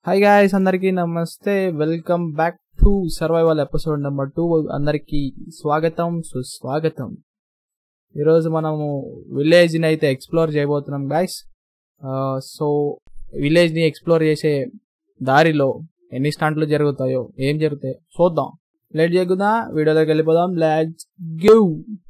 Hi guys అందరికీ నమస్తే welcome back to survival episode number two అందరికీ స్వాగతం సుస్వాగతం ఈరోజు మనము విలేజ్ని అయితే ఎక్స్ప్లోర్ చేయబోతున్నాం గాయస్ సో విలేజ్ని ఎక్స్ప్లోర్ చేసే దారిలో ఎన్ని స్టంట్లు జరుగుతాయో ఏం జరుగుతాయో చూద్దాం లేట్ చేయకుండా వీడియోలోకి వెళ్ళిపోదాం లెట్స్ గివ్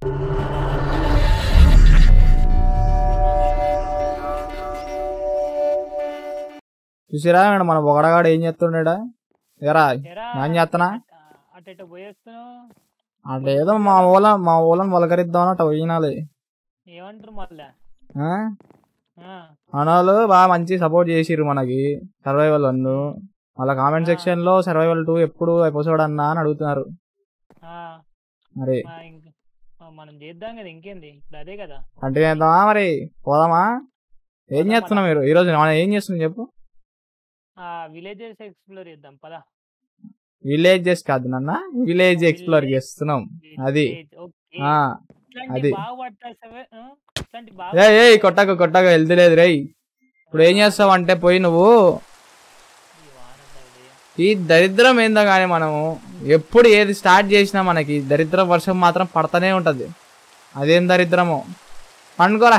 చూసిరా ఈడ మన ఒకడగాడు ఏం చేస్తుండేడా ఎరా ఎరా నేను చేత్తనా అటు ఇటు పోయేస్తున్నావు అట్లా ఏదో మా ఊళ్ళ మా ఊళ్ళని వలకరిద్దాం అట్లా పోయినాలి ఏమంటారు మళ్ళా ఆ? ఆ, మనోళ్ళు బాగా మంచి సపోర్ట్ చేసిర్రు మనకి సర్వైవల్ వన్ వాళ్ళ కామెంట్ సెక్షన్ లో సర్వైవల్ టూ ఎప్పుడు ఎపిసోడ్ అన్నా అని అడుగుతున్నారు ఆ, మరి మా ఇంక ఆ, మనం చేద్దాం కదా ఇంకేంది ఇప్పుడు అదే కదా అంటే చేద్దామా మరి పోదామా ఏం చేస్తున్నాం మీరు ఈరోజు మనం ఏం చేస్తున్నాం చెప్పు ఆ విలేజెస్ ఎక్స్ప్లోర్ చేద్దాం పదా విలేజెస్ కాదు నాన్న విలేజ్ ఎక్స్ప్లోర్ చేస్తున్నాం అది. Village, okay. ఆ ఇట్లాంటి అది. బాగా పట్టాసవే ఆ? ఇట్లాంటి ఏ బాగా ఏ కొట్టక కొట్టక వెళ్తలేదు రేయ్ ఇప్పుడు ఏం చేస్తావు అంటే పోయి నువ్వు ఈ వాన తగిలి. ఈ దరిద్రం ఏందో కానీ మనము ఎప్పుడు ఏది స్టార్ట్ చేసినా మనకి దరిద్రం వర్షం మాత్రం పడతానే ఉంటది అదేం దరిద్రమో పండుకోరా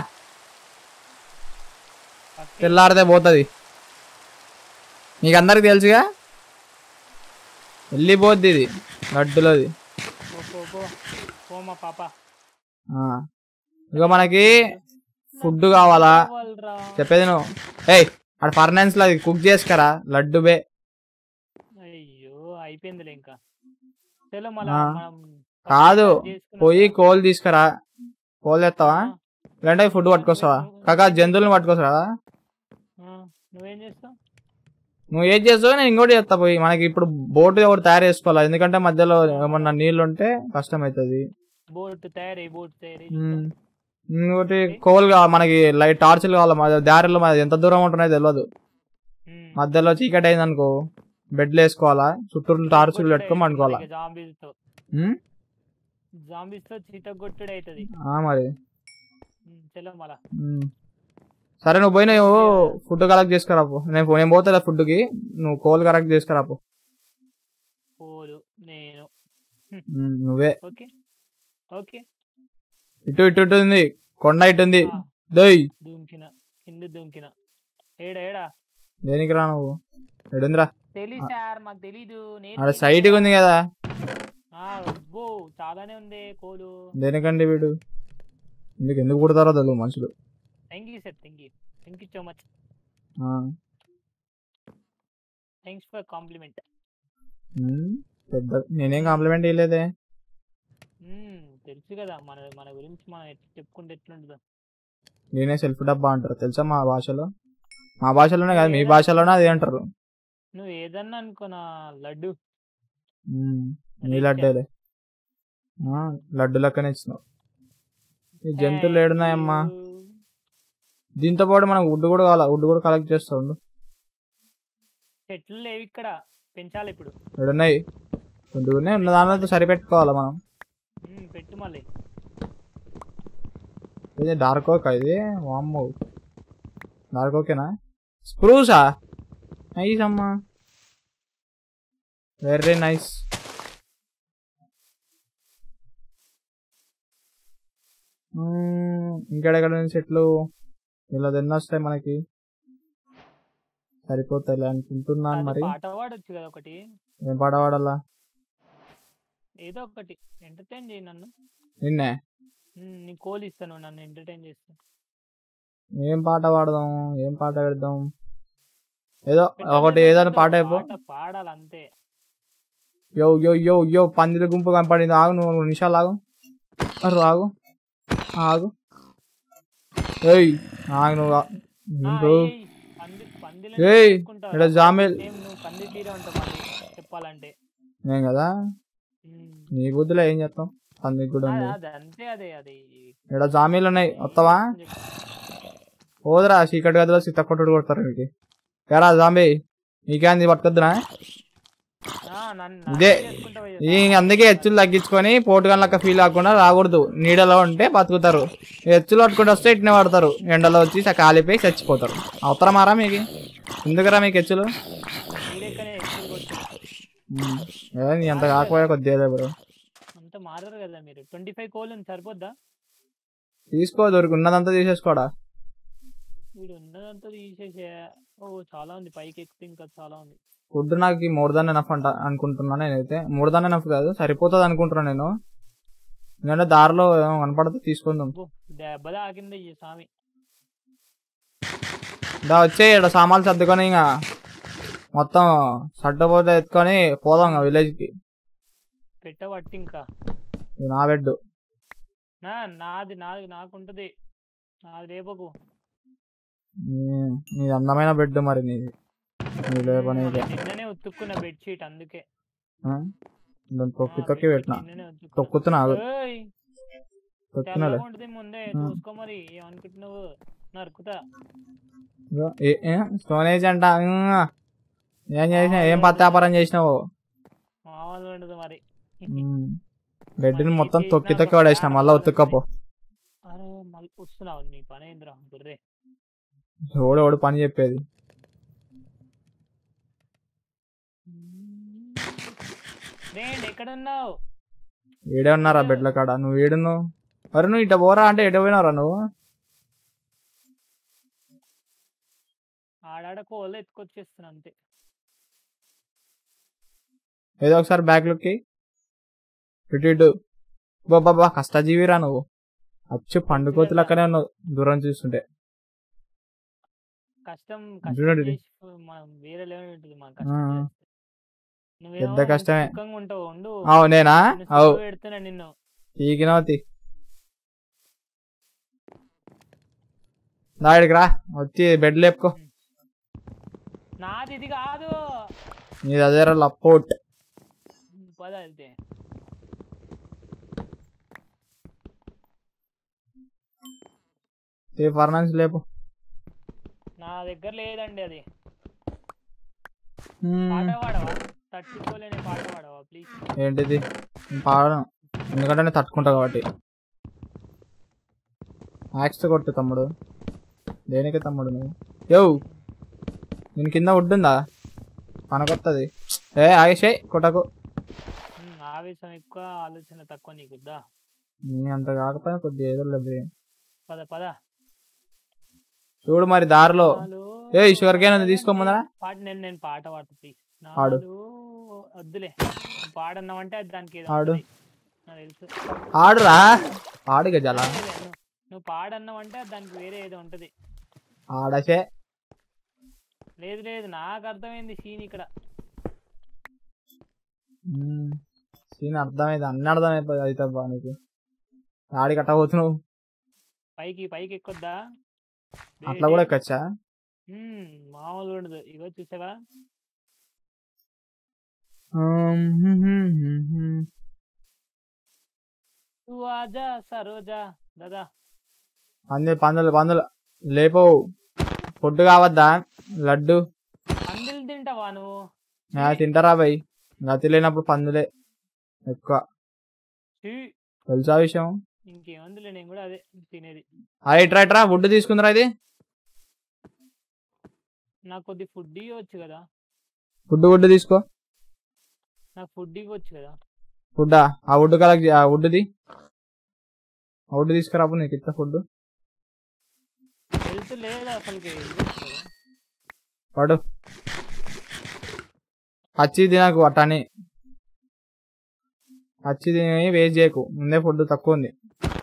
పక్కే. తెల్లారితే పోతుంది మీకు అందరికి తెలుసుగా వెళ్ళిపోద్ది ఇది గడ్డులోది పో, పో, పో. పో మా పాప ఆ. ఇక మనకి ఫుడ్ కావాలా కావాలిరా. చెప్పేది నువ్వు ఏయ్ అక్కడ ఫర్నాన్స్ లో కుక్ చేసుకరా లడ్డు బే అయ్యో అయిపోయిందిలే ఇంకా చలో మళ్ళా ఆ. మనం కాదు చేసుకున్నాం పోయి కదా. కోల్ తీసుకురా కోల్ తెస్తావా ఆ. లేదంటే ఫుడ్ పట్టుకొస్తావా కాకా జంతువులను పట్టుకొస్తావా ఆ, నువ్వేం చేస్తావు నువ్వు ఏం చేస్తావు నేను ఇంకోటి చేస్తా పోయి మనకి ఇప్పుడు బోట్ ఒకటి తయారు చేసుకోవాలి ఎందుకంటే మధ్యలో ఏమన్నా నీళ్ళు ఉంటే కష్టం అవుతుంది బోట్ తయారై బోట్ తయారై ఉమ్. ఇంకోటి కోల్ కావాలి మనకి లైట్ టార్చ్లు కావాలి మన దారిలో మన ఎంత దూరం ఉంటున్నాయో తెలియదు ఉమ్. మధ్యలో చీకటి అయింది అనుకో బెడ్లు వేసుకోవాలా చుట్టూ టార్చ్లు పెట్టుకొని పండుకోవాలా జాంబీస్ తో ఉమ్? జాంబీస్ తో చీత కొట్టుడు అవుతుంది ఆ మరి చలో మళ్ళా ఉమ్. సరే నువ్వు పోయి నువ్వు ఫుడ్ కలెక్ట్ చేసుకురాపు నేను నేను పోతా ఫుడ్కి నువ్వు కోల్ కలెక్ట్ చేసుకురాపు పోదు నేను ఉమ్, నువ్వే ఓకే ఓకే ఇటు ఇటు ఇటు ఉంది కొండ ఇటు ఉంది ఆ, దొయ్ దుంకిన కింద దుంకిన ఏడా ఏడా దేనికి రా నువ్వు ఎడుందిరా తెలీదు సార్ మాకు తెలీదు నేను ఆడ సైట్ ఉంది కదా ఆ, అబ్బో చాలానే ఉంది కోలు దేనికండి వీడు ఎందుకు ఎందుకు పుడతారో తెలియదు మనుషులు thank you sir thank you thank you so much ఆ. థ్యాంక్స్ ఫర్ కాంప్లిమెంట్ ఉమ్, పెద్ద నేనేం కాంప్లిమెంట్ ఇవ్వలేదే తెలుసు కదా మన మన గురించి మనం ఎట్లా చెప్పుకుంటే ఎట్లుంటుందో నేనే సెల్ఫ్ డబ్బా అంటారు తెలుసా మా భాషలో మా భాషలోనే కాదు మీ భాషలోనే అదే అంటారు నువ్వు ఏదన్నా అనుకో నా లడ్డు ఉమ్, నీ లడ్డేలే ఆ, లడ్డు లెక్కనే ఇచ్చినావు ఈ జంతువులు ఏడున్నాయమ్మా Thank you. దీంతో పాటు మనకు వుడ్ కూడా కావాలా వుడ్ కూడా కలెక్ట్ చేస్తా ఉండు చెట్లు లేవు ఇక్కడ పెంచాలి ఇప్పుడు ఏడున్నాయి వుడ్ ఉన్నాయి ఉన్న దానితో సరిపెట్టుకోవాలా మనం ఉమ్, పెట్టు మళ్ళీ ఇది డార్క్ ఓక్ ఇది వామ్మో డార్క్ ఓకేనా స్ప్రూసా నైస్ అమ్మా వెరీ నైస్ ఇంకెడెక్కడ నుంచి చెట్లు ఇలా ఎన్ని వస్తాయి మనకి సరిపోతాయి అనుకుంటున్నాను అది మరి పాట పాడొచ్చు కదా ఒకటి ఏం పాట పాడాలా ఏదో ఒకటి ఎంటర్టైన్ చేయి నన్ను నిన్నే ఉమ్, నీ కోల్ ఇస్తాను నన్ను ఎంటర్టైన్ చేస్తాను ఏం పాట పాడదాం ఏం పాట పెడదాం ఏదో ఒకటి ఏదైనా పాట అయిపో పాట పాడాలి అంతే యో యో యో యో పందిల గుంపు కనపడింది ఆగు నువ్వు రెండు నిమిషాలు ఆగు అరు ఆగు ఆగు ఏయ్ ఆగు నువ్వు ఆ- ఆ, ఏంటో? ఏయ్, పంది పందిలని ఏయ్, చూసుకుంటావా? ఈడ జామేల్- సేమ్ నువ్వు పంది తీరే ఉంటావు మళ్ళీ చెప్పాలంటే నేను కదా ఉమ్. నీ బుద్ధిలో ఏం చేస్తాం పందికి కూడా ఉంది అది అంతే అదే అది ఇక్కడ జామీలు ఉన్నాయి వస్తావా పోదురా చీకటి గదిలో సీత కొట్టుడు కొడతారు మీకు ఎరా జాంబీ నీకేంది పట్టుకొద్దునా ఆ, నన్ను ఇదే. నన్ను చేసుకుంటావా ఇక? ఈ అందుకే హెచ్చులు తగ్గించుకొని పోటుగాళ్ళక ఫీల్ కాకుండా రాకూడదు నీడలో ఉంటే బతుకుతారు హెచ్చులు పట్టుకుంటూ వస్తే ఇట్నే పడతారు ఎండలో వచ్చి స- కాలిపోయి చచ్చిపోతారు అవతరమారా మీకు ఎందుకురా మీకు హెచ్చులు లెక్కనే ఎక్కువ కొట్టు. ఉమ్. ఏ నీ అంత కాకపోయా కొద్దిగా బ్రో అంత మారరు కదా మీరు ట్వంటీ ఫైవ్ కోల్ ఉంది సరిపోద్దా తీసుకో దొరికి ఉన్నదంతా తీసేసుకోడా వీడు ఉన్నదంతా తీసేసే ఓ చాలా ఉంది పైకి ఎక్కితే ఇంకా చాలా ఉంది ఫుడ్ నాకు మోర్ దాన్ ఎనఫ్ అంట అనుకుంటున్నా నేనైతే మోర్ దాన్ ఎనఫ్ కాదు సరిపోతుంది అనుకుంటున్నా నేను ఎందుకంటే దారిలో ఏమో కనపడితే తీసుకుందాం అబ్బో, దెబ్బ తాకింది ఈ స్వామి దా వచ్చే ఇక్కడ సామాన్లు సర్దుకొని ఇంకా మొత్తం సడ్డపోతే ఎత్తుకొని పోదాం ఇంకా విలేజ్కి పెట్టబట్టి ఇంకా ఇది నా బెడ్ నా నాది నాది నాకుంటది నాది రేపకు నీ అందమైన బెడ్ మరి నీది నీ లేపని మొన్న నిన్ననే ఉతుక్కున్న బెడ్షీట్ అందుకే దాన్ని తొక్కి ఆ, తొక్కి bedsheet పెట్టిన నిన్ననే ఉతుక్కున్నా. తొక్కుతున్నా ఆగు. ఏయ్, తొక్కినలే తెల్లగా ఉంటది ముందే ఆ. చూసుకో మరి ఏమనుకుంటున్నావు నరుకుతా ఇగో, ఏ- ఏ, స్టోనేజ్ అంట ఉమ్. ఏం చేసినా ఏం పత్తి వ్యాపారం చేసినావు మామూలు ఉండదు మరి ఉమ్. బెడ్ని మొత్తం తొక్కి తొక్కి పడేసిన మళ్ళీ ఉతుక్కపో అరే మళ్ళీ వస్తున్నావు నీ పని ఏందిరా గుర్రే ఎవడు ఎవడు పని చెప్పేది ఫ్రెండ్ ఎక్కడున్నావు ఏడే ఉన్నారా బెడ్ల కాడ నువ్వు ఏడున్నావు మరి నువ్వు ఇట పోరా అంటే ఎటు పోయినారా నువ్వు ఆడాడ కోళ్ళు ఎత్తుకొచ్చేస్తున్నా అంతే ఏదో ఒకసారి బ్యాక్ లుక్కి ఇటు ఇటు బాబా కష్టజీవిరా నువ్వు అచ్చు పండుకోతులు అక్కడే ఉన్నావు దూరం చూస్తుంటే కష్టం చూడండి కష్టం ఇది. చేసి మనం వేరే లెవెల్ ఉంటుంది మన ఆ. కష్టం చేస్తే. నువ్వేమో పెద్ద కష్టమే. సుఖంగా ఉంటావు ఉండు అవు నేనా నిన్ను అవు సుఖ పెడుతున్నా నిన్ను ఈకినవతి దాడికి రా వచ్చి బెడ్ లేపుకో నాది ఇది కాదు నీ దగ్గర లపోట్ పద వెళ్తే ఏ ఫర్నాన్స్ లేపు నా దగ్గర లేదండి అది హ్మ్. పాట పాడవా తట్టుకోలేని పాట పాడవా ప్లీజ్ ఏంటిది నేను పాడను ఎందుకంటే నేను తట్టుకుంటా కాబట్టి యాక్స్ కొట్టు తమ్ముడు దేనికి తమ్ముడు నువ్వు యో నేను కింద ఉంటుందా పనకొత్తది ఏ ఆగేషే కొట్టకు ఆవేశం ఎక్కువ ఆలోచన తక్కువ నీకుద్దా నీ అంత కాకపోయినా కొద్దిగా ఏదో లేదు పద పద చూడు మరి దారిలో నాలో ఏ షుగర్ కేన్ ఉంది తీసుకోమన్నా పాట నేను నేను పాట పాడతా ప్లీజ్ పాడు. నాలో వద్దులే నువ్వు పాడన్నావంటే అది దానికి ఏదో పాడు. ఉంటది. నాకు తెలుసు ఆడురా ఆడు గజాల వద్దులే, నువ్వు- నువ్వు పాడన్నావంటే అది దానికి వేరే ఏదో ఉంటది ఆడసే లేదు లేదు నాకు అర్థమైంది సీన్ ఇక్కడ సీన్ అర్థమైంది అన్ని అర్థమైపోయింది అయితే బా నీకు ఆడి కట్టబోతున్నావు పైకి పైకి ఎక్కొద్దా అట్లా కూడా ఎక్కచ్చా మ్మ్, మామూలుగా ఉండదు ఇగో చూసావా నువ్వు ఆజా సరోజా దాదా పందులు పందులు పందులు లేపో ఫుడ్ కావద్దా లడ్డు పందులు తింటావా నువ్వు నా తింటారా బై గతి లేనప్పుడు పందులే ఎక్కువ ఛీ, తెలుసా విషయం ఇంకేముందిలే నేను కూడా అదే తినేది అరే ఇట్రా ఇట్రా ఫుడ్ తీసుకుందిరా ఇది నాకు కొద్ది ఫుడ్ ఇవ్వచ్చు కదా ఫుడ్ ఫుడ్ తీసుకో నాకు ఫుడ్ ఇవ్వచ్చు కదా ఫుడ్ ఆ వుడ్ కలెక్ట్ ఆ వుడ్ది ఆ వుడ్ తీసుకురాపు నీకు ఇస్తా ఫుడ్ హెల్త్ లేదా అసలుకి పడు పచ్చి తినకు అట్టని పచ్చి తిని వేస్ట్ చేయకు ముందే ఫుడ్ తక్కువ ఉంది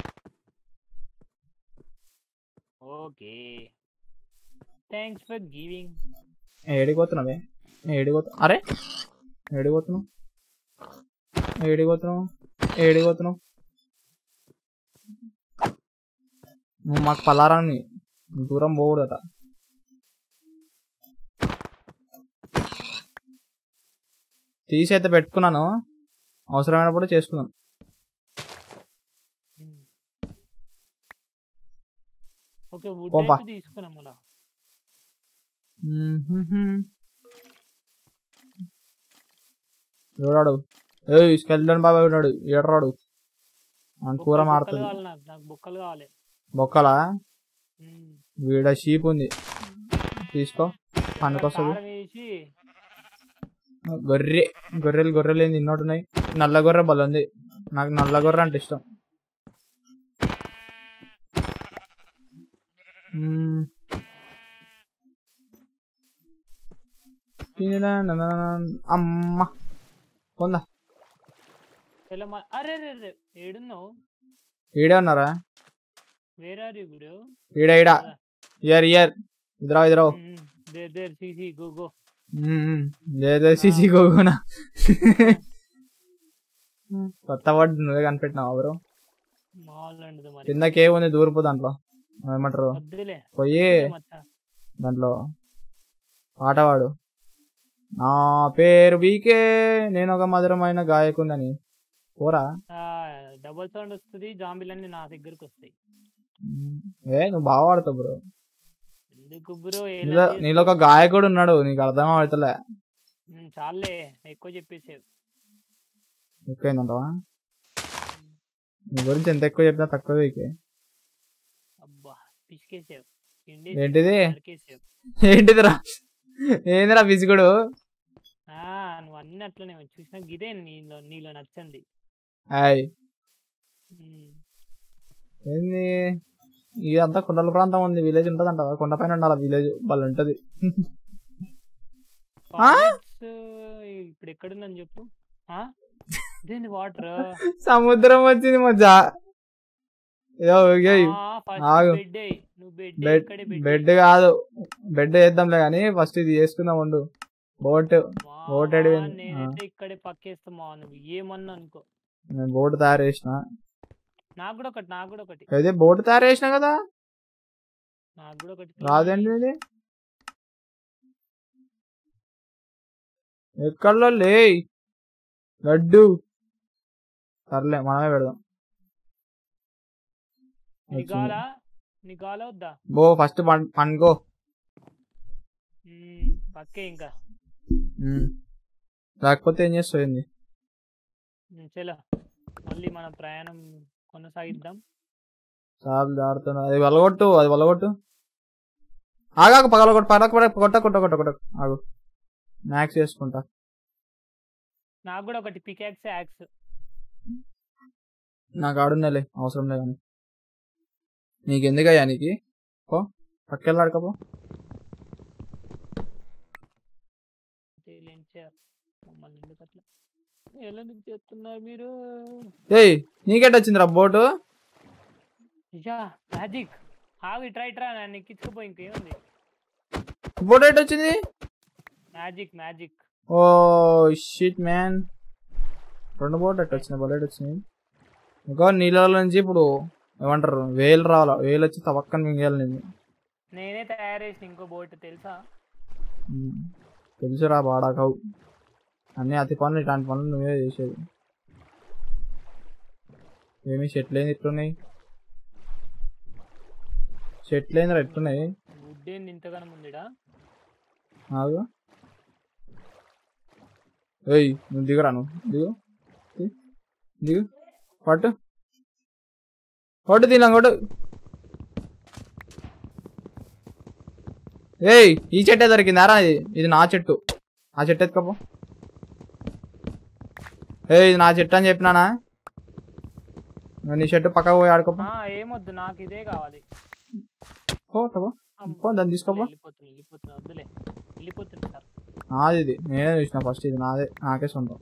ఓకే థ్యాంక్స్ ఫర్ గివింగ్ ఏడిపోతున్నావే ఏడిపోతు అరే ఏడిపోతున్నావు ఏడిపోతున్నావు ఏడిపోతున్నావు నువ్వు మాకు పలారాన్ని దూరం పోకూడదట తీసి అయితే పెట్టుకున్నాను అవసరమైనప్పుడు చేసుకున్నాను ఓకే వుడ్ పోపా. అయితే తీసుకున్నాం మళ్ళా చూడాడు ఏ స్కెల్టన్ బాబాయ్ ఉన్నాడు ఏడరాడు మన కూర బొక్కలు మారుతుంది కావాలి నాకు నాకు బొక్కలు కావాలి బొక్కలా మ్మ్. వీడ షీప్ ఉంది తీసుకో పనికొస్తుంది కారం వేసి గొర్రె గొర్రెలు గొర్రెలు ఏంది ఇన్నోటి ఉన్నాయి నల్ల గొర్రె బలం ఉంది నాకు నల్ల గొర్రె అంటే ఇష్టం మ్మ్. అమ్మ పొందా చలో మా అరే రే రే ఏడున్నావు ఈడే ఉన్నారా వేర్ ఆర్ యూ బ్రో ఈడ ఈడ ఇయర్ ఇయర్ ఇద్దరా ఇద్దరా దేర్ దేర్ సీసీ గో గో లేదో సిసి గోగునా కొత్త వర్డ్ నువ్వే కనిపెట్టినావు ఎవరు మాల్ అండి మరి కిందకే ఉంది దూరపు దాంట్లో ఏమంటారు వద్దులే పోయి మచ్చా. దాంట్లో పాట పాడు నా పేరు బీకే నేను ఒక మధురమైన గాయకుందని పోరా ఆ, డబుల్ సౌండ్ వస్తుంది జాంబీలన్నీ నా దగ్గరకు వస్తాయి ఏ నువ్వు బాగా పాడతావు బ్రో ఎందుకు బ్రో నీలో నీలో ఒక గాయకుడు ఉన్నాడు నీకు అర్థం అవుతలే చాలే ఎక్కువ చెప్పేసావు ఎక్కువైందంటవా నీ గురించి ఎంత ఎక్కువ చెప్పినా తక్కువ వీకే అబ్బా పిసికేసావు ఏంటిది? నరికేసావు. ఏంటిదిరా ఏందిరా పిసికుడు ఆ నువ్వు అన్ని అట్లనే చూసినా గిదే నీలో నీలో నచ్చంది హాయ్ ఉమ్. ఏంది ఇదంతా కొండల ప్రాంతం ఉంది విలేజ్ ఉంటది అంటావా కొండ పైన ఉండాలి విలేజ్ వాళ్ళు ఉంటది ఆ? Forests, ఇప్పుడు ఎక్కడుందని చెప్పు ఆ ఇదేంది వాటర్ సముద్రం వచ్చింది మధ్య ఏదో ఏయ్, ఆగు. బెడ్ నువ్వు బెడ్ బెడ్ ఇక్కడే బెడ్ కాదు బెడ్ వేద్దాంలే కానీ ఫస్ట్ ఇది చేసుకుందాం ఉండు బోట్ boat ఎటు పోయింది? నేనైతే ఇక్కడే పక్కేస్తామా నువ్వు ఏమన్నా అనుకో నేను బోట్ తయారు చేసిన నాకు కూడా ఒకటి నాకు కూడా ఒకటి అయితే బోట్ తయారు చేసిన కదా నాకు కూడా ఒకటి రాదండి ఇది ఎక్కడలో లే లడ్డు సర్లే మనమే పెడదాం నీ గాలా నీ గాలా వద్దా బో ఫస్ట్ పండుకో ఉమ్, పక్కే ఇంకా లేకపోతే ఏం చేస్తావు ఏంది ఉమ్, చలో మళ్ళీ మన ప్రయాణం కొనసాగిద్దాం చాలా జారుతున్నా అది వలగొట్టు అది వలగొట్టు ఆగాకు పగలగొట్టు పగల కొట్ట కొట్ట కొట్ట కొట్ట కొట్ట ఆగు మ్యాక్స్ చేసుకుంటా నాకు కూడా ఒకటి పికాక్స్ యాక్స్ నాకు ఆడున్నాలే అవసరం లేదు కానీ నీకు ఎందుకయ్యా నీకు పో పక్కెళ్ళాడుకపో మమ్మల్ని ఎందుకు అట్లా ఎలా ఎందుకు చేస్తున్నారు మీరు ఏయ్ నీకెట్ వచ్చిందిరా బోటు యా మ్యాజిక్ ఆవి ట్రై ట్రా నన్ను ఎక్కించుకుపోయి ఇంకేముంది బోట్ ఎట్ వచ్చింది magic magic oh shit man రెండు బోట్ ఎట్ వచ్చింది బోట్ వచ్చింది ఇంకా నీళ్ళ నుంచి ఇప్పుడు ఏమంటారు వేలు రావాలా వేలు వచ్చి తవక్కని మింగేయాలి నేను నేనే తయారు చేసిన ఇంకో బోట్ తెలుసా ఉమ్. తెలుసురా బాడాకవు అన్ని అతి పనులు ఇట్లాంటి పనులు నువ్వే చేసేది ఏమి చెట్లు ఏంది ఎట్లున్నాయి చెట్లు ఏందిరా ఎట్లున్నాయి వుడ్ ఏంది ఇంతగానం ఉందిడా ఆగు ఏయ్ నువ్వు దిగురా నువ్వు దిగు ది- దిగు పట్టు కొట్టు తిన్నా కొట్టు ఏయ్ ఈ చెట్టే దొరికిందారా ఇది ఇది నా చెట్టు ఆ చెట్టు ఎత్తుకోపో ఏయ్ ఇది నా చెట్టు అని చెప్పినానా నువ్వు నీ చెట్టు పక్కకు పోయి ఆడుకోపో ఆ, ఏమొద్దు నాకు ఇదే కావాలి పో, పో. అమ్మ. పో, దాన్ని తీసుకోపో. వెళ్ళిపోతున్నా వెళ్ళిపోతున్నా వద్దులే వెళ్ళిపోతున్నా సార్ నాది ఇది నేనే చూసిన ఫస్ట్ ఇది నాదే నాకే సొంతం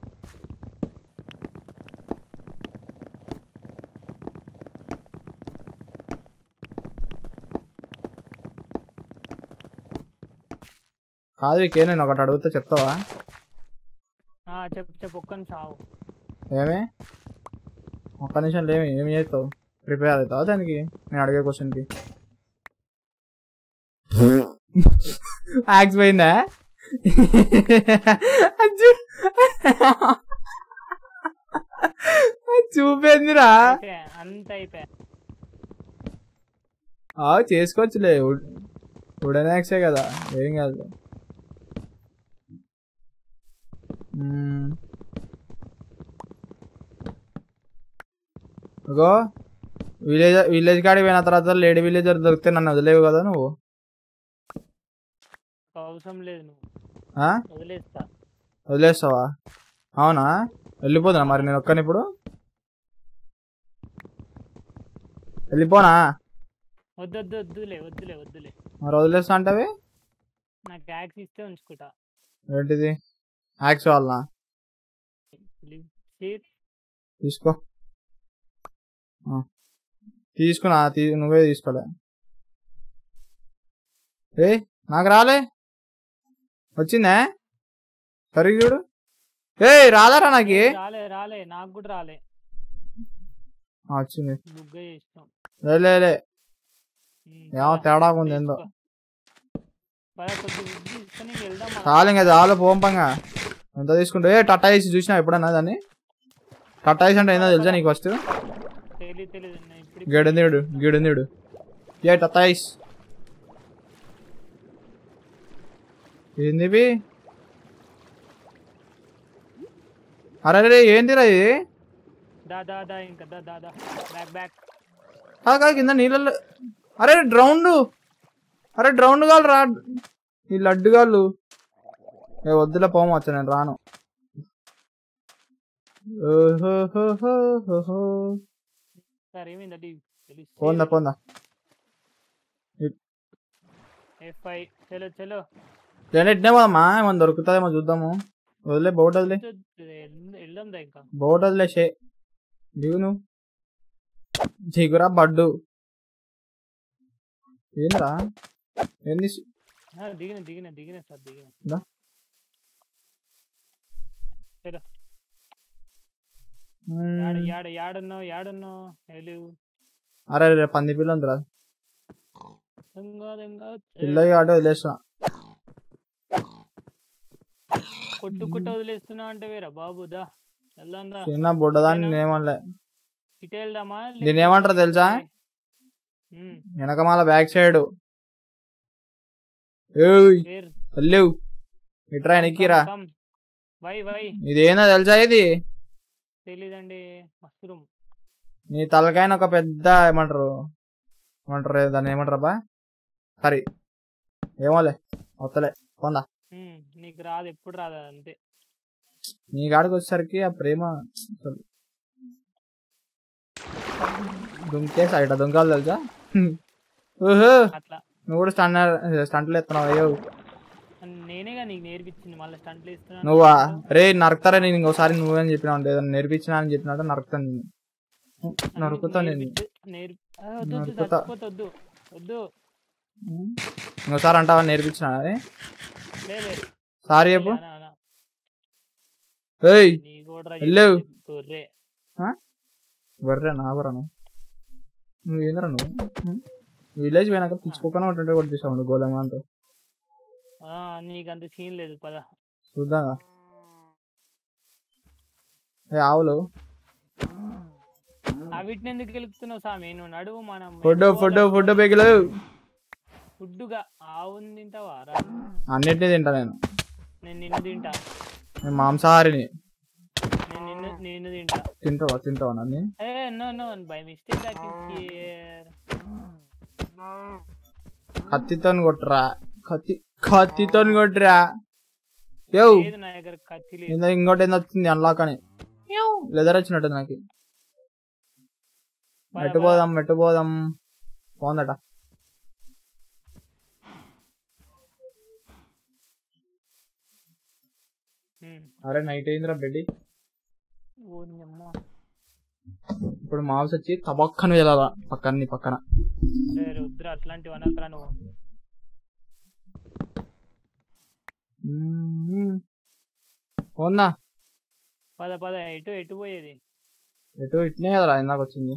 కాదు ఇకే నేను ఒకటి అడుగుతా చెప్తావా ఆ, చెప్పు చెప్పు ఒక్క నిమిషం ఆగు ఏమే ఒక్క నిమిషం లేమి ఏమి చేస్తావు ప్రిపేర్ అవుతావా దానికి నేను అడిగే క్వశ్చన్కి యాక్స్ పోయిందా అది చూ- అది చూపేందిరా అయిపోయా, అంత అయిపోయా ఆ, చేసుకోవచ్చులే వుడెన్ యాక్సే కదా ఏం కాదు మ్మ్. ఇగో విలేజ్ విలేజ్ కాడికి పోయిన తర్వాత లేడీ విలేజర్ దొరికితే నన్ను వదిలేవు కదా నువ్వు అవసరం లేదు నువ్వు ఆ? వదిలేస్తా వదిలేస్తావా అవునా వెళ్ళిపోతున్నా మరి నేను ఒక్కని ఇప్పుడు వెళ్ళిపోనా వద్దు వద్దు వద్దులే వద్దులే వద్దులే మరి వదిలేస్తా అంటవి నాకు ట్యాక్స్ ఇస్తే ఉంచుకుంటా ఏంటిది యాక్స్ వాళ్ళ లివ్ షేర్ తీసుకో ఆ. తీసుకున్నా తీ నువ్వే తీసుకోలే ఏ నాకు రాలే వచ్చిందే సరిగ్గా చూడు ఏ రాలేరా నాకు రాలే రాలే నాకు కూడా రాలే ఆ, వచ్చింది బుగ్గ చేసినాం లే లే లే ఉమ్, ఏమో పద, తేడా ఉంది ఏందో తీసుకో. పద, కొద్ది బుద్ధి తీసుకొని వెళ్దాం మనం. చాలు ఇంకా చాలు పోంపంగా ఎంత తీసుకుంటా ఏ టట్టా వేసి చూసినా ఎప్పుడన్నా దాన్ని టట్టా వేసి అంటే ఏందో తెలుసా నీకు ఫస్ట్ తెలీదు తెలీదు నేను ఇప్పుడు గీడుందిడు గీడుందిడు ఏ టట్టా వేసి ఏంది ఇవి? అరే అరే ఏందిరా ఇది దా దా దా ఇంకా దా దా దా బ్యాక్ బ్యాక్ ఆ కాదు కింద నీళ్ళల్లో అరే డ్రౌండ్ అరే డ్రౌండ్ కాలు రా ఈ లడ్డు గాళ్ళు ఏ వద్దులే పోమ వచ్చా నేను రాను ఓహోహోహోహో. సార్ ఏమైందండి పోందా పోందా ఎఫ్ఐ చలో చలో నేను ఎట్నే పోదమ్మా ఏమన్నా దొరుకుతుందేమో చూద్దాము వదిలే బోట్ వదిలే వెళ్దాం దా ఇంకా బోట్ వదిలేసే దిగు నువ్వు దిగురా బడ్డు ఏందిరా ఏంది ఆ, దిగిన దిగిన దిగిన సార్ దిగిన దా. చలో మ్మ్. యాడ యాడ యాడున్నావు యాడున్నావు హెలివ్ అరే అరే పంది పిల్ల ఉందిరా దొంగ దొంగ పిల్లకి ఆట వదిలేసా కొట్టుకుంటూ వదిలేస్తున్నా అంటే వేరా బాబు దా వెళ్దాం దా చిన్న బుడ్డదాన్ని నేనేమనలే ఇటు వెళ్దామా దీన్ని ఏమంటారు తెలుసా ఉమ్, వెనకమాల బ్యాక్ సైడ్ ఏయ్ వేర్ వెళ్ళేవు ఇట్రా వెనక్కిరా కమ్ వై వై ఇదేందో తెలుసా ఇది తెలీదండి మష్రూమ్ నీ తలకాయన ఒక పెద్ద ఏమంటారు ఏమంటారు దాన్ని ఏమంటారు బా సరే ఏమోలే వస్తలే పొందా ఉమ్, నీకు రాదు ఎప్పుడు రాదు అంతే నీ కాడికి వచ్చేసరికి ఆ ప్రేమ అసలు దుంకేసి ఇట దుంకాలు తెలుసా ఓహో అట్లా నువ్వు కూడా స్టంట్ స్టంట్లు ఎత్తున్నావు అయ్యో నేనేగా నీకు నేర్పించింది మళ్ళీ స్టంట్లు ఇస్తున్నా నువ్వా రే నరుకుతారా నేను ఇంకోసారి నువ్వేం చెప్పినావు ఏదైనా నేర్పించినా అని చెప్పినట్టు నరుకుతాను నేను నరుకుతా నేను నరుకుతా. వద్దు వద్దు ఇంకోసారి అంటావా నేర్పించినా అరే లేదు సారీ చెప్పు ఏయ్ నీ కూడా వెళ్ళు. గొర్రె బర్రే నా బరను నువ్వు ఏంద్రా నువ్వు విలేజ్ పోయినాక పిచ్చుకోకుండా ఉంటుంటే కూడా చూసావు గోళంగా అంటూ ఆ, నీకు అంత సీన్ లేదు పద చూద్దాం ఏ ఆవులు అవిటిని ఎందుకు గెలుపుతున్నావు సామి నువ్వు నడువు మనం ఫుడ్ ఫుడ్ ఫుడ్ బెగిలు ఫుడ్డుగా ఆవుని తింటావా రా అన్నిటినీ తింటా నేను నేను నిన్ను తింటా నేను మాంసాహారిని నేను నిన్ను నిన్ను తింటా తింటావా తింటావా నన్ను ఏ no no by mistake that is here కత్తితో కొట్టరా కత్తి కత్తితో కొట్టరా యో లేదు నా దగ్గర కత్తి లేదు ఏందో ఇంకోటి ఏందో వచ్చింది అన్లాక్ అని లెదర్ వచ్చినట్టు నాకు పద, మెట్టు పద. పోదాం మెట్టు పోదాం పోందట ఉమ్. అరే నైట్ అయిందిరా బెడ్డి ఓ నీ అమ్మ. ఇప్పుడు మాల్స్ వచ్చి తబక్కన వెళ్ళాలా పక్కన నీ పక్కన రే రుద్ర అట్లాంటివి అనకరా నువ్వు మ్మ్. పోందా పద పద ఎటు ఎటు పోయేది ఎటు ఇట్నే కదరా ఇందాక వచ్చింది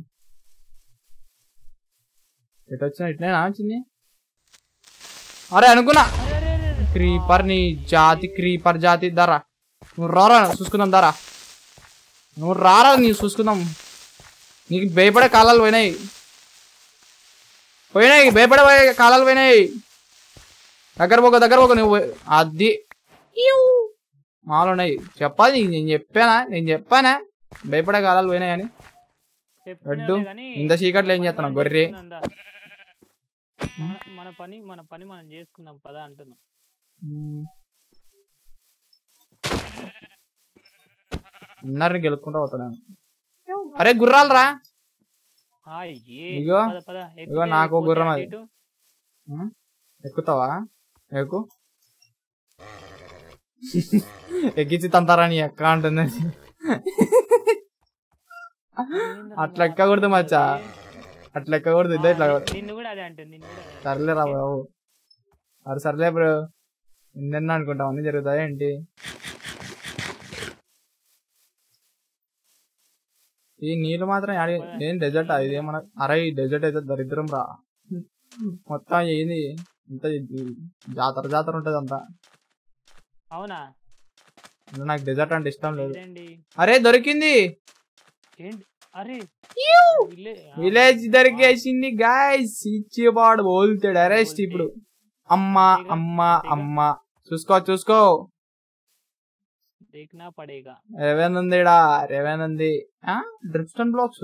ఎటు వచ్చినా ఇట్నేనా వచ్చింది అరే అనుకున్నా అరే, అరే, అరే, అరే. క్రీపర్ నీ జాతి క్రీపర్ జాతి ధర నువ్వు రారా చూసుకుందాం ధర నువ్వు రారా నీ చూసుకుందాం నీకు భయపడే కాలాలు పోయినాయి పోయినాయి భయపడే పోయే కాలాలు పోయినాయి దగ్గర పోక దగ్గర పోక నువ్వు అది మాలు ఉన్నాయి చెప్పాలి నీకు నేను చెప్పానా నేను చెప్పానా భయపడే కాలాలు పోయినాయి అని చెప్పినాలే అడ్డు, గానీ ఇంత చీకట్లో ఏం చేస్తున్నావు, మనం గొర్రె? చేసుకుందాం దా. మన- మన పని మన పని మనం చేసుకుందాం పద అంటున్నాం అందరిని గెలుక్కుంటూ పోతాను అరే గుర్రాలు రా ఆ, ఏ ఇగో, పద, పద, ఇగో ఎక్కితే నాకు పోతే గుర్రం అటు అది. ఇటు. ఎక్కుతావా ఎక్కు ఎక్కించి తంతారా నీ ఎక్క అంటుంది ఏందన్నా అట్లా ఎక్కకూడదు మచ్చా. అట్లా ఎక్కకూడదు ఇద్దరు ఇట్లా ఆ, నిన్ను కూడా అదే అంటుంది నిన్ను కూడా అదే. సర్లే రా బాబు అరే సర్లే బ్రో నిన్న అనుకుంటాం అన్ని జరుగుతాయి ఏంటి ఈ నీళ్ళు మాత్రం యాడి- ఏం డెజర్ట్ ఇదేమన్నా అరే ఈ డెజర్ట్ అయితే దరిద్రం రా మొత్తం ఏంది ఇంత ఇది జాతర జాతర ఉంటది అంతా అవునా నాకు డెజర్ట్ అంటే ఇష్టం లేదు ఇదేంటి అరే దొరికింది ఏంటి అరే విలే- ఆ, విలేజ్ దొరికేసింది గాయస్ ఇచ్చిపాడు బోల్తాడు అరెస్ట్ ఇప్పుడు అమ్మా అమ్మా అమ్మా చూసుకో చూసుకో దేఖ్నా పడేగా రెవెన్ ఉంది ఇడా రెవెన్ ఉంది డ్రిప్స్టన్ బ్లాక్స్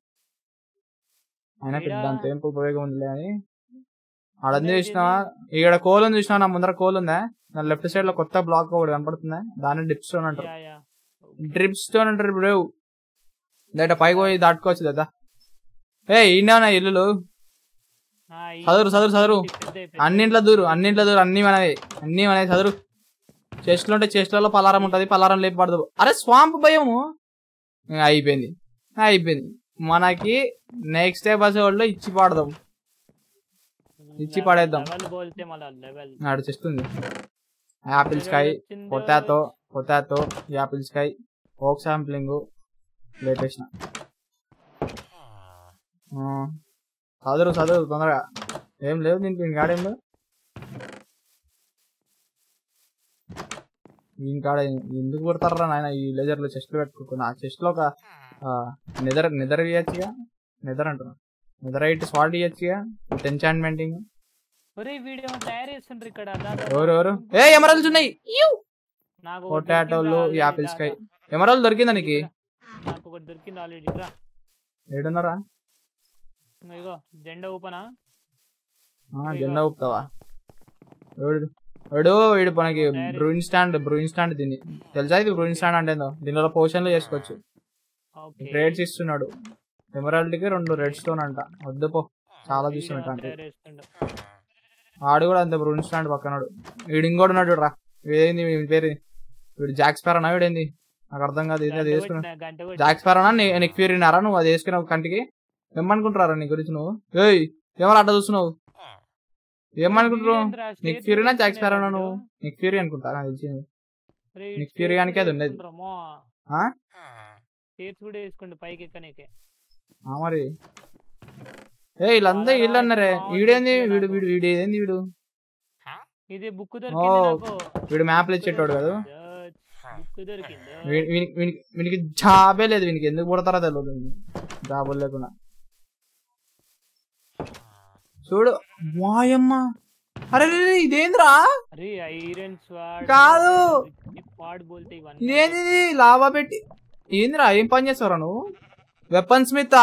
అయినా పెద్ద ఈడ- అంత ఏం ఉపయోగం ఉందిలే అని ఆడంది చూసినావా ఇక్కడ కోల్ ఉంది చూసినావా నా ముందర కోల్ ఉందా నా లెఫ్ట్ సైడ్ లో కొత్త బ్లాక్ ఒకటి కనపడుతుందా దాన్ని డ్రిప్ స్టోన్ అంటారు యా, యా. డ్రిప్ స్టోన్ అంటారు ఇప్పుడు దట పైకి పోయి దాటుకోవచ్చు కదా ఏ ఈయన ఇల్లులు ఆ, ఈ చదురు చదురు చదురు పెద్ద పెద్ద అన్నింట్లో దూరు అన్నింట్లో దూరు అన్ని మనవి అన్ని మనవి చదురు చెస్ట్లో ఉంటే చెస్ట్లలో పలారం ఉంటది పలారం లేపి పడదు అరే స్వాంప్ భయము ఇంక అయిపోయింది అయిపోయింది మనకి నెక్స్ట్ ఎపిసోడ్ ఇచ్చి పాడదాం ఇచ్చి లెవెల్- పడేద్దాం. లెవెల్ బోల్తే మళ్ళా లెవెల్ ఆడ చెస్ట్ ఉంది యాపిల్ స్కై వచ్చిందో potato potato apple sky oak sampling latest చదురు చదురు తొందరగా ఏం లేవు దీనికి దీని కాడ ఏం లేవు దీని కాడ ఎందుకు కొడతారా నాయన ఈ లేజర్ లో చెస్ట్ పెట్టుకున్నా ఆ చెస్ట్ లో ఒక నిదర్ నిదర్ ఇయ్యచ్చుగా నిదర్ అంటున్నా నిదర్ అయితే స్వాల్ట్ ఇయ్యచ్చుగా విత్ ఎన్చాన్మెంటింగ్ ఒరే వీడియో తయారు చేస్తుండ్రు ఇక్కడ దా, దా, ఎవరు దా. ఎవరు ఏ ఎమరల్స్ ఉన్నాయి నాకు ఒకటి పొటాటోలు దొరికింది already, యాపిల్ దా, స్కై దా. ఎమరాల్ దొరికిందా నీకు నాకు ఒకటి దొరికింది ఆల్రెడీ రా ఏడున్నారా ఇగో జెండా ఊపనా ఆ, జెండా ఊపుతావా ఎవడు ఎవడు వీడు మనకి బ్రూయిన్ స్టాండ్ బ్రూయిన్ స్టాండ్ దీన్ని తెలుసా ఇది బ్రూయిన్ స్టాండ్ అంటే ఏందో దీనిలో పోషన్లు చేసుకోవచ్చు ఓకే రేట్స్ ఇస్తున్నాడు ఎమరాల్డ్ కి రెండు రెడ్ స్టోన్ అంట వద్దు పో చాలా చూసాం వీడియో ఇట్లాంటి తయారు చేస్తుండు. ఆడు కూడా అంతే బ్రూయిన్ స్టాండ్ పక్కనాడు వీడు ఇంకోటి ఉన్నాడు రా వీడేంది వీడి పేరు వీడు జాక్ స్పారనా వీడేంది నాకు అర్థం కాదు ఇది అది గంట వేసుకున్నా కొట్టిన, గంట కొట్టిన. జాక్ స్పారనా నీకు ఫీరినారా నువ్వు అది వేసుకున్నావు కంటికి ఏమనుకుంటారా నీ గురించి నువ్వు ఏయ్ ఏమన్నా అట్లా చూస్తున్నావు ఏమనుకుంటున్నావు వీడేంద్రా, నీకు స్టేట్ ఫ్యూరీనా జాక్ తీసుకునే స్పారోనా వాడు. నువ్వు నీకు ఫ్యూరీ అనుకుంటా నాకు తెలిసి రే, నీకు స్టేట్స్ ఫ్యూరీ గానికే అది కూడా ఉండేది. వేసుకుంటారమ్మో. ఆ? స్టేట్స్ కూడా వేసుకోండి పైకి ఎక్కనీకే ఆ మరి ఏ వీళ్ళంతా చాలా వీళ్ళు అన్నారే బాగుంది వీడేంది నాకు. వీడు వీడు వీడు ఏంది వీడు ఇది బుక్ ఓ, దొరికింది నాకు వీడు మ్యాప్లు ఇచ్చేటోడు కదా బుక్ దొరికింది వీ- వీనికి వీనికి వీనికి జాబే లేదు వీనికి ఎందుకు పుడతారో తెలియదు జాబులు లేకుండా చూడు వాయమ్మ అరే రే, రే, ఇదేంద్రా అరే ఐరన్ స్వాడ్ కాదు. స్వాడ్ బోల్తే ఇవన్నీ ఇదేంది ఇది? లావా పెట్టి ఏందిరా ఏం పని చేస్తావురా నువ్వు వెపన్ స్మిత్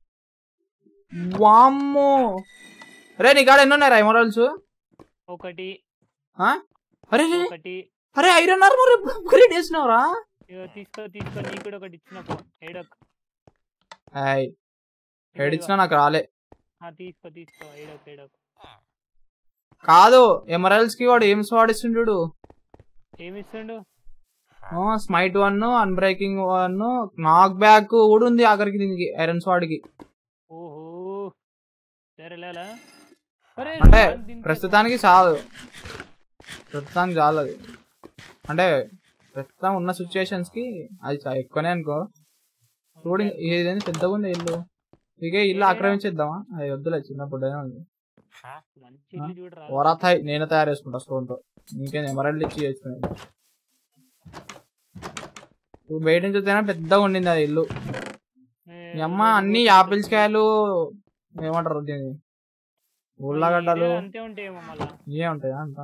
వామ్మో రే నీ కాడ ఎన్ని ఉన్నాయరా ఎమరాల్స్ ఒకటి అరే రే, ఒకటి అరే ఐరన్ ఆర్మర్ అప్గ్రేడ్ చేసినావురా ఇగో తీసుకో తీసుకో నీకు కూడా ఒకటి ఇచ్చిన పో ఏడొక హాయ్ ఏడిచ్చినా నాకు రాలే తీసుకో తీసుకో ఏడొక ఏడొక కాదు ఎమరాల్స్ కి వాడు ఏం వాడిస్తుండు ఏమి ఇస్తుండు smite one unbreaking one knock back కూడా ఉంది ఆఖరికి దీనికి ఐరన్ స్వాడ్ కి ఓహో సరే లేలా అరే అంటే నాకు దీనికి- ప్రస్తుతానికి చాలు ప్రస్తుతానికి చాలు అది అంటే ప్రస్తుతం ఉన్న సిచ్యుయేషన్స్ కి అది చా- ఎక్కువనే అనుకో చూడు ఏదైనా పెద్దగా ఉంది ఇల్లు ఇక ఇల్లు ఆక్రమించేద్దామా అది వద్దులే చిన్నప్పుడు ఉంది మంచి ఇల్లు చూడరా వరాథాయ్ నేనే తయారు చేసుకుంటా స్టోన్ తో ఇంకేం ఎమరాల్డ్ ఇచ్చి చేసుకునేది నువ్వు బయట నుంచి చూస్తేనే పెద్దగా ఉండింది ఆ ఇల్లు ఏ, మీ అమ్మ అన్ని యాపిల్స్ కాయలు ఏమంటారు దీన్ని ఉల్లగడ్డలు ఇదే అంతే ఉంటాయేమో మళ్ళా ఇవే ఉంటాయా అంత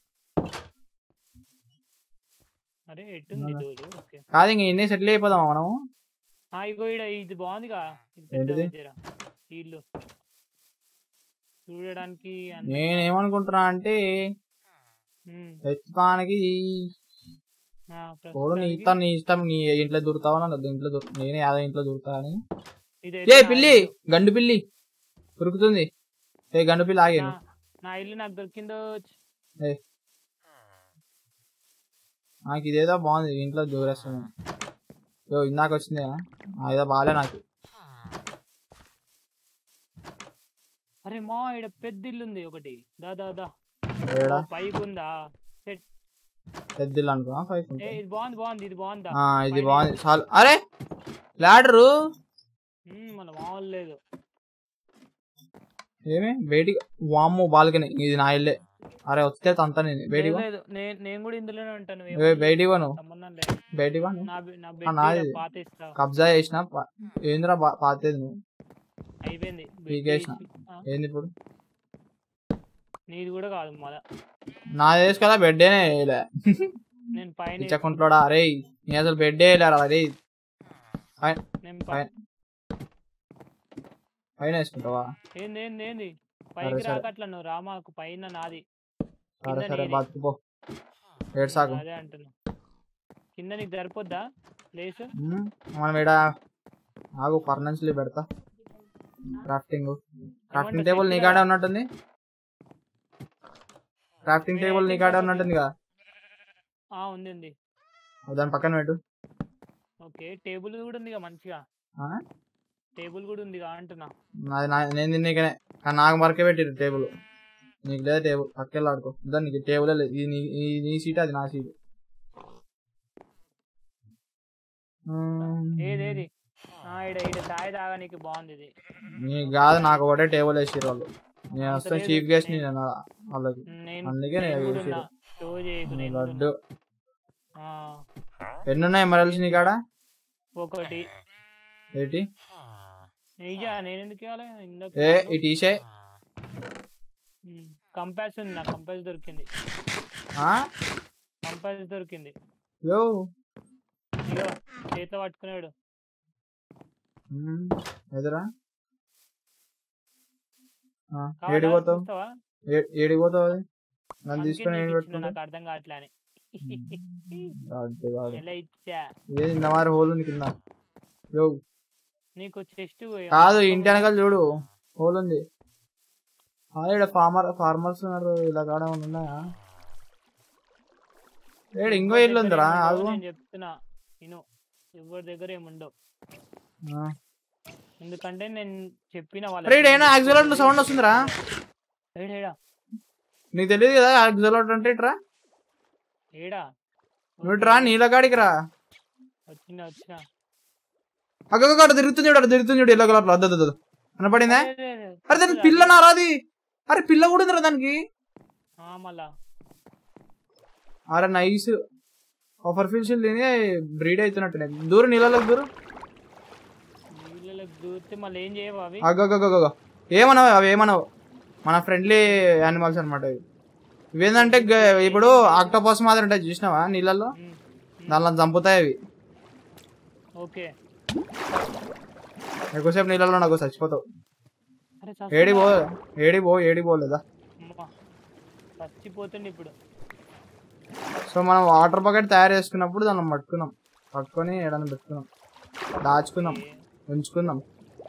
అరే ఎట్టుంది డోరు ఓకే కాదు ఇంక ఇన్ని సెటిల్ అయిపోదామా మనం ఆ ఇగో ఈడ ఇది బాగుందిగా ఇది పెద్ద ఏంటిది? జర ఈ ఇల్లు చూడడానికి అంత- నేనేమనుకుంటున్నా అంటే ఉమ్, ప్రస్తుతానికి ఆ, పోడు నీ ప్రస్తుతానికి ఇష్టం నీ ఇష్టం నీ ఇంట్లో దూరుతావా నా ఇంట్లో దూరు నేనే యాదో ఇంట్లో దూరుతా అని ఇదైతే ఏ నా పిల్లి ఇల్లు. గండు పిల్లి ఉరుకుతుంది ఏ గండు పిల్లి ఆగాను నా- నా ఇల్లు నాకు దొరికిందో నాకు ఇదేదో బాగుంది ఇంట్లో దూరేస్తాను యో ఇందాక వచ్చింది ఏదో బాగాలే నాకు అరే మా ఇక్కడ పెద్ద ఇల్లు ఉంది ఒకటి దా దా దా ఏడా ఓ, పైకి ఉందా సెట్ పెద్ద ఇల్లు అనుకున్నా పైకి ఏ ఉంటుంది. ఇది బాగుంది బాగుంది ఇది బాగుందా ఆ, ఇది పైన బాగుంది చాలు అరే లాడరు ఉమ్, మన మామూలు లేదు ఏమి బయటికి వామ్మో బాల్కనీ ఇది నా ఇల్లే అరే వస్తే తంత నేను బయటికి లేదు, పో. లేదు నేను నేను కూడా ఇందులోనే ఉంటాను ఏ, ఏమో బయటికి పోను సంబంధం లేదు బయటికి పోను నా బె- నా ఆ, బెడ్ నాది. పాత ఇస్తా కబ్జా చేసిన పా- ఏందిరా బా- పాతేది నువ్వు అయిపోయింది బెడ్ పీకేసిన. తీసి- ఆ, ఏంది ఇప్పుడు నీది కూడా కాదు మళ్ళా నా చేసి కదా బెడ్డేనే వేయలే నేను పైన ఇచ్చకుంటాడా అరే నీ అసలు బెడ్డే వేయలేరా అరే నేను పై- పైన పైన వేసుకుంటావా ఏంది ఏంది ఏంది సరే, పైకి సరే. రాకట్లా నువ్వు రామాకు పైన నాది సరే కింద సరే నీది. బతుకుపో ఏడు సాకు అదే అంటున్నా కింద నీకు సరిపోద్దా ప్లేస్ ఉమ్, మనం ఈడ ఆగు ఫర్నెన్స్లీ పెడతా క్రాఫ్టింగ్ క్రాఫ్టింగ్ టేబుల్ నీ కాడే ఉన్నట్టుంది క్రాఫ్టింగ్ టేబుల్ నీ కాడే ఉన్నట్టుంది కదా ఆ ఉంది ఉంది దాని పక్కన పెట్టు ఓకే టేబుల్ కూడా ఉందిగా మంచిగా ఆ? టేబుల్ కూడా ఉందిగా అంటున్నా నాది నా- నేను తిన్నీకనే కానీ నాకు మరకే పెట్టిరు టేబుల్ నీకు లేదా టేబుల్ పక్కెళ్ళి ఆడుకో దాన్ని నీకు టేబుల్ లేదు ఇది నీ ఈ- నీ సీట్ అది నా సీట్ ఏదేది ఆ ఈడ ఈడ చాయ్ తాగానికి బాగుంది ఇది నీకు కాదు నాకు ఒకటే టేబుల్ వేసిరు వాళ్ళు నేను అంత వస్తే లేదు. చీఫ్ గెస్ట్ నేను అలా- వాళ్ళకి నేను అందుకే నేను నేను కూడా వేసిరు ఉన్నా. షో చేయకు నేను కూడా లడ్డు ఉన్నా. ఆ, ఎన్ని ఉన్నాయి ఎమరల్స్ నీ కాడ ఒకటి ఏంటి ఇయ్యా నేను ఎందుకు ఇవ్వాలి ఇందాక ఏ ఈ టీషే కంపాస్ ఉంది నాకు కంపాస్ దొరికింది కంపాస్ దొరికింది యో ఇగో చేతిలో పట్టుకున్నాడు ఉమ్, ఎదురా ఆ, కావాలా? ఏడికి పోతావు చూస్తావా? ఏ- ఏడికి పోతావు అది నన్ను అందుకే తీసుకొని ఏం నీకు ఇచ్చిన, పెట్టుకుంటా నాకు అర్థం కావట్లే అని అడ్డు కాదు. ఎలా ఇచ్చా ఏది ఇంత మారి హోల్ ఉంది కింద యో నీకు చెస్ట్ కాదు ఇంటి వెనకాల చూడు హోల్ ఉంది అదే ఇక్కడ ఫార్మర్ ఫార్మర్స్ ఉన్నారు ఇలా కాడ ఏమైనా ఉన్నాయా ఏడు ఇంకో ఇల్లు ఉందిరా ఆగు నేను చెప్తున్నా నేను ఎవరి దగ్గర ఏముండవు ఆ. ఎందుకంటే నేను చెప్పిన అరే ఈడ ఏనా యాక్సిలేటర్ సౌండ్ వస్తుందిరా ఏడా ఏడా నీకు తెలియదు కదా యాక్సిలేటర్ అంటే ఇట్రా ఏడా నువ్వు ఇట్రా నీళ్ళ కాడికి రా వచ్చిన వచ్చిన అక్కడ అక్కడ తిరుగుతుంది చూడు అక్కడ తిరుగుతుంది చూడు ఎల్లో కలర్ లో అద్దదు అద్దదు కనపడిందా అరే దానికి పిల్ల నా రాది అరే పిల్ల కూడా ఉందిరా దానికి మళ్ళా అరే నైస్ ఆఫర్ ఫిల్స్ తిని బ్రీడ్ అవుతున్నట్టు దూరం నీళ్ళలోకి దూరం నీళ్ళకి దూరితే మళ్ళీ ఏం చేయవు అవి అగ్గగగగ ఏమనవు అవి ఏమనవు మన ఫ్రెండ్లీ యానిమల్స్ అనమాట ఇవి ఇవేంటంటే గ- ఇప్పుడు ఆక్టోపస్ మాదిరి ఉంటాయి చూసినావా నీళ్ళల్లో ఉమ్, ఉమ్, దానిలో చంపుతాయి అవి ఓకే ఎక్కువసేపు నీళ్ళలో నాకు చచ్చిపోతావు అరే ఏడి పో చస్తున్నా. ఏడి పో ఏడి పోలేదా అమ్మా. చచ్చిపోతుంది ఇప్పుడు సో మనం వాటర్ బకెట్ తయారు చేసుకున్నప్పుడు దాన్ని పట్టుకున్నాం పట్టుకొని ఏడన్నా పెట్టుకున్నాం దాచుకున్నాం ఏ, ఉంచుకుందాం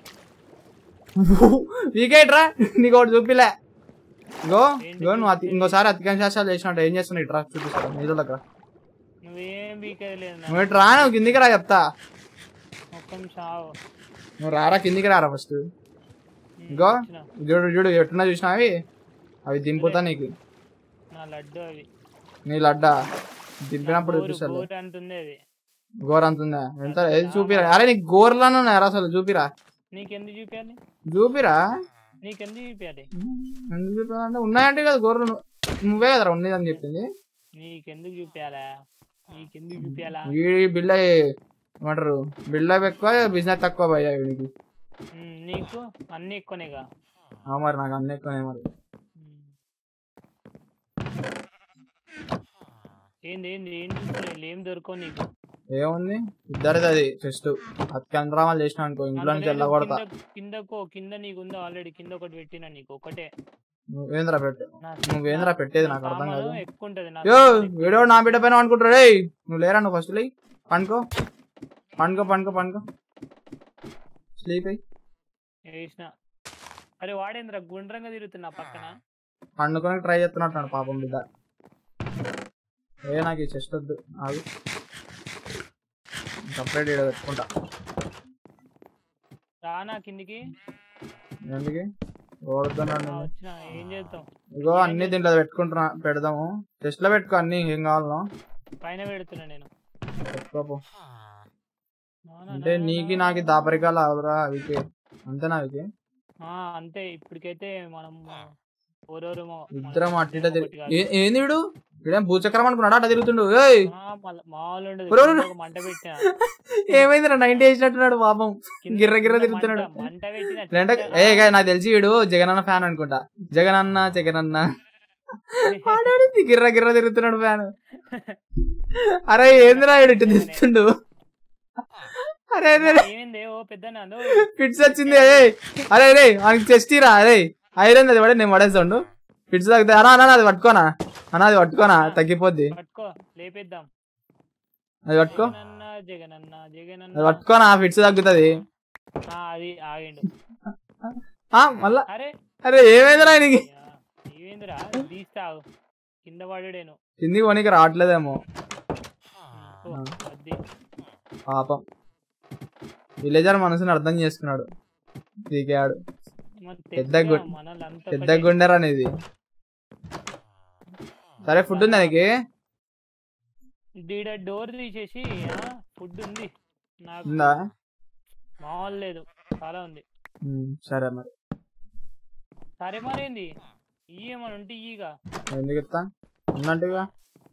వికెట్ రా నీకు ఒకటి చూపిలే ఇగో ఇగో నువ్వు అతి ఇంకోసారి అతికం శాస్త్రాలు చేసినట్టు ఏం చేస్తున్నావు ఇట్రా చూపిస్తా నీళ్ళకి రా నువ్వేం బీకేయలేదు నాకు. నువ్వు ఇటు రా నువ్వు కిందికి రా చెప్తా ఒక్క నిమిషం ఆగు. నువ్వు రారా కిందికి రారా ఫస్ట్ ఉమ్, ఇగో వచ్చిన. చూడు చూడు ఎట్టున్నా చూసినా అవి అవి దింపుతా నీకు నా లడ్డు అవి నీ లడ్డ దింపినప్పుడు గోరు చూపిస్తాను గోరు అంటుంది అది గోర అంతుందా ఎంత ఏది చూపిరా అరే నీకు గోర్లానే ఉన్నాయా అసలు చూపిరా నీకెందుకు చూపించాలి చూపిరా నీకెందుకు చూపించాలి ఎందుకు చూపిరా అంటే ఉన్నాయంటే కదా గోర్లు నువ్వు- నువ్వే కదరా ఉండేది అని చెప్పింది నీకెందుకు చూపించాలా నీకెందుకు చూపించాలా ఈ బిల్డ్ ఏమంటారు బిల్డప్ ఎక్కువ బిజినెస్ తక్కువ భయ్యా వీడికి ఉమ్, నీకు అన్ని ఎక్కువనేగా ఆ మరి నాకు అన్ని ఎక్కువనే మరి ఉమ్. ఏంది ఏంది ఏం చూస్తున్నావు ఏం దొరకవు నీకు ఏముంది ఇద్దరిది అది జస్ట్ అత్యంతరామాలు చేసిన అనుకో ఇంట్లో నుంచి అందులో వెళ్ళకూడతా కింద- కిందకో కింద నీకు ఉందా ఆల్రెడీ కింద ఒకటి పెట్టినా నీకు ఒకటే నువ్వేంద్రా పెట్టే నా నువ్వేంద్రా పెట్టేది నాకు అర్థం సామాను కాదు ఎక్కువ ఉంటది నా యో సామాను ఎక్కువ వీడియో నా బిడ్డ పైన అనుకుంటాడు రేయ్ నువ్వు లేరా నువ్వు ఫస్ట్ లే పండుకో పండుకో పండుకో పండుకో స్లీప్ అయ్యి వేసిన అరే వాడేంద్ర గుండ్రంగా తిరుగుతున్నా పక్కన పండుకొని ట్రై చేస్తున్నట్టు పాపం బిడ్డ ఏ నాకు ఈ చెస్ట్ వద్దు ఆగు సపరేట్ ఈడ పెట్టుకుంటా రానా కిందికి ఎందుకు ఓడుతున్నాడు ఆ, వచ్చిన ఏం చేద్దాం ఇగో అన్ని దీంట్లో పెట్టుకుంటున్నా పెడదాము చెస్ట్ లో పెట్టుకో అన్ని ఏం కావాలనో పైన పెడుతున్నా నేను పెట్టుకోపో నా, నా, అంటే నా, నీకి నా. నాకు దాపరికాలు అవరా అవికి అంతేనా అవికి ఆ, అంతే ఇప్పటికైతే మనం ఓరోరు ఇద్దరం అటు ఇటు తిరిగి ఏ- ఏంది వీడు వీడేం భూచక్రం అనుకున్నాడా అట్లా తిరుగుతుండు ఏయ్ మామూలు ఉండదు ఒరే, ఒరే. కింద ఒక మంట పెట్టిన ఏమైందిరా నైన్టీ వేసినట్టున్నాడు పాపం కింద- గిర్ర గిర్ర కింద తిరుగుతున్నాడు. మంట- మంట పెట్టిన లేదంటే కింద- ఏ గా- నాకు తెలిసి వీడు జగనన్న ఫ్యాన్ అనుకుంటా జగనన్న జగనన్న ఆడాడింది గిర్ర గిర్ర తిరుగుతున్నాడు ఫ్యాన్ అరే ఏందిరా వీడు ఇటు తిరుగుతుండు అరే అరే అరే, ఏమైంది ఓ పెద్ద నాదో ఫిట్స్ వచ్చింది అరే అరే అరే మనకి చెస్ట్ ఇరా అరే ఐరన్ అది పడే నేను పడేస్తాడు ఫిట్స్ తగ్గుతాయి అన్నా అన్నా అది పట్టుకోనా అన్నా అది పట్టుకోనా తగ్గిపోద్ది పట్టుకో లేపేద్దాం అది పట్టుకో జగనన్న జగనన్న అది జగనన్న పట్టుకోనా ఫిట్స్ తగ్గుతుంది ఆ, అది ఆగిండు ఆ మళ్ళా అరే అరే ఏమైందిరా ఆయనకి యా, ఏమైందిరా తీస్తా ఆగు. కింద పడేను కిందికి పోనీకి రావట్లేదేమో అది పాపం విలేజర్ మనసుని అర్థం చేసుకున్నాడు దిగాడు మన పెద్ద తెలుసుగా, గు- మనోళ్ళంతా పెద్ద ఒకటే. గుండెరా అనేది సరే ఫుడ్ ఉంది దానికి ఈడ డోర్ తీసేసి ఫుడ్ ఉంది నాకు ఉందా మామూలు లేదు చాలా ఉంది ఉమ్, సరే మరి సరే మరేంది ఇయ్యేమని ఉంటే ఇయ్యిగా ఎందుకు ఇస్తా ఉన్నట్టుగా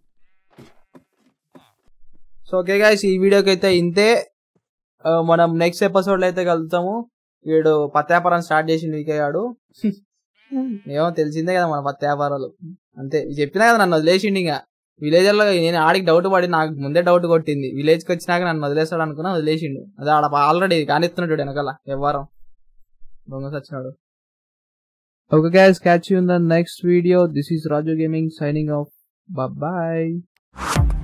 సో ఓకే గాయస్ ఈ వీడియోకి అయితే ఇంతే ఆ, మనం నెక్స్ట్ ఎపిసోడ్ లో అయితే కలుగుతాము వీడు పత్యాపారం స్టార్ట్ చేసి నీకేయాడు ఏమో తెలిసిందే కదా మన పత్యాపారాలు అంతే చెప్పినా కదా నన్ను వదిలేసిండి ఇంకా విలేజర్ లో నేను ఆడికి డౌట్ పడి నాకు ముందే డౌట్ కొట్టింది విలేజ్ కి వచ్చినాక నన్ను వదిలేస్తాడు అనుకున్నా వదిలేసిండు అదే ఆడ ఆల్రెడీ కానిస్తున్నాడు వీడు వెనకాల ఎవరం దొంగ సచ్చినాడు okay guys catch you in the next video this is Raju gaming signing off bye